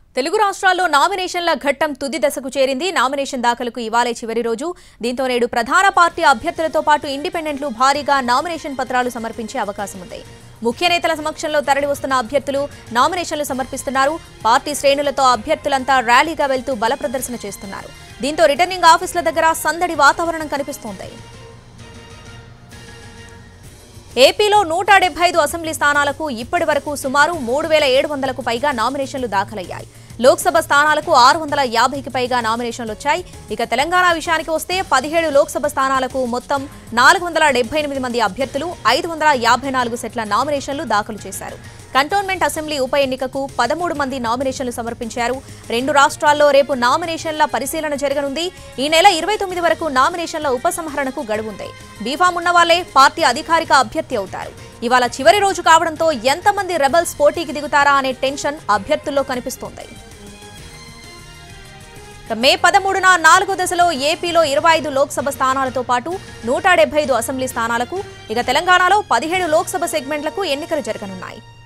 తెలుగు రాష్ట్రాల్లో నామినేషన్ల ఘట్టం తుది దశకు చేరింది నామినేషన్ దాఖలకు ఇవాళే చివరి రోజు దీంతో నేడు ప్రధాన పార్టీ అభ్యర్థులతో పాటు ఇండిపెండెంట్లు భారీగా నామినేషన్ పత్రాలు సమర్పించే అవకాశం ఉంది ముఖ్య నేతల సమక్షంలో తరలి వస్తున్న అభ్యర్థులు నామినేషన్లు సమర్పిస్తున్నారు పార్టీ శ్రేణులతో అభ్యర్థులంతా ర్యాలీగా వెళ్తూ బల ప్రదర్శన చేస్తున్నారు దీంతో రిటర్నింగ్ ఆఫీసుల దగ్గర సందడి వాతావరణం కనిపిస్తోంది ఏపీలో నూట డెబ్బై ఐదు అసెంబ్లీ స్థానాలకు ఇప్పటి వరకు సుమారు మూడు వేల ఏడు వందలకు పైగా నామినేషన్లు దాఖలయ్యాయి లోక్సభ స్థానాలకు ఆరు వందల యాభైకి పైగా నామినేషన్లు వచ్చాయి ఇక తెలంగాణ విషయానికి వస్తే పదిహేడు లోక్సభ స్థానాలకు మొత్తం నాలుగు వందల డెబ్బై ఎనిమిది మంది అభ్యర్థులు ఐదు వందల యాభై నాలుగు సెట్ల నామినేషన్లు దాఖలు చేశారు కంటోన్మెంట్ అసెంబ్లీ ఉప ఎన్నికకు పదమూడు మంది నామినేషన్లు సమర్పించారు రెండు రాష్ట్రాల్లో రేపు నామినేషన్ల పరిశీలన జరగనుంది ఈ నెల ఇరవై తొమ్మిది వరకు నామినేషన్ల ఉపసంహరణకు గడువుంది బీఫామ్ ఉన్న వాళ్లే పార్టీ అధికారిక అభ్యర్థి అవుతారు ఇవాళ చివరి రోజు కావడంతో ఎంతమంది రెబల్స్ పోటీకి దిగుతారా అనే టెన్షన్ అభ్యర్థుల్లో కనిపిస్తోంది ఇక మే పదమూడున నాలుగో దశలో ఏపీలో ఇరవై ఐదు లోక్సభ స్థానాలతో పాటు నూట డెబ్బై ఐదు అసెంబ్లీ స్థానాలకు ఇక తెలంగాణలో పదిహేడు లోక్సభ సెగ్మెంట్లకు ఎన్నికలు జరగనున్నాయి